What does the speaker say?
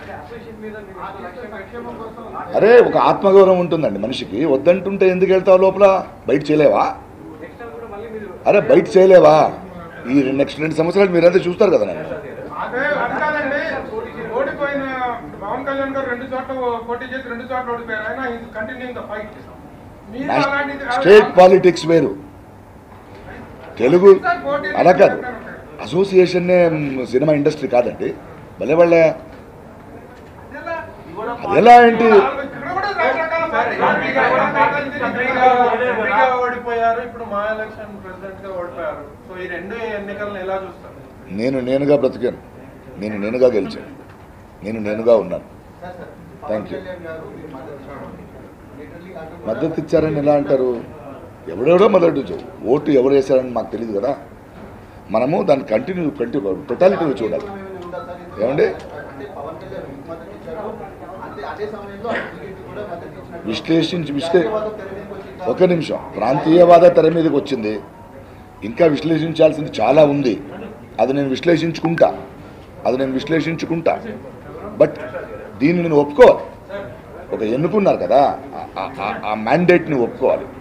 అరే ఒక ఆత్మగౌరవం ఉంటుందండి మనిషికి వద్దంటుంటే ఎందుకు వెళ్తావు లోపల బయట చేయలేవా అరే బయట చేయలేవా ఈ నెక్స్ట్ రెండు సంవత్సరాలు మీరంతా చూస్తారు కదా నన్ను అదే అది కాదండి ఓడిపోయిన పవన్ కళ్యాణ్ గారు రెండు చోట్ల పోటీ చేసి రెండు చోట్ల ఓడిపోయారు ఆయన కంటిన్యూ ద ఫైట్ మీరు అలాంటిది స్టేట్ పాలిటిక్స్ వేరు తెలుగు అలా కాదు అసోసియేషన్నే సినిమా ఇండస్ట్రీ కాదండి భలే వాళ్ళే ఎలా ఏంటి ఇక్కడ కూడా రకరకాల ఎంపీగా పార్టీలు ఎంపీగా ఎంపీగా ఓడిపోయారు ఇప్పుడు మా ఎలక్షన్ ప్రెసిడెంట్ గా ఓడిపోయారు సో ఈ రెండు ఎన్నికలను ఎలా చూస్తారు నేను నేనుగా బ్రతికాను నేను నేనుగా గెలిచాను నేను నేనుగా ఉన్నాను థ్యాంక్ యూ మద్దతు ఇచ్చారని ఎలా అంటారు ఎవడెవడో మద్దతు ఇచ్చారు ఓటు ఎవరు వేశారని మాకు తెలియదు కదా మనము దాన్ని కంటిన్యూ కంటిన్యూ టొటాలిటీ చూడాలి ఏమండి విశ్లేషించి విశ్లే ఒక నిమిషం ప్రాంతీయవాద తెర మీదకి వచ్చింది ఇంకా విశ్లేషించాల్సింది చాలా ఉంది అది నేను విశ్లేషించుకుంటా అది నేను విశ్లేషించుకుంటా బట్ దీన్ని నేను ఒప్పుకోవాలి ఒక ఎన్నుకున్నారు కదా ఆ- ఆ- ఆ మ్యాండేట్ని ఒప్పుకోవాలి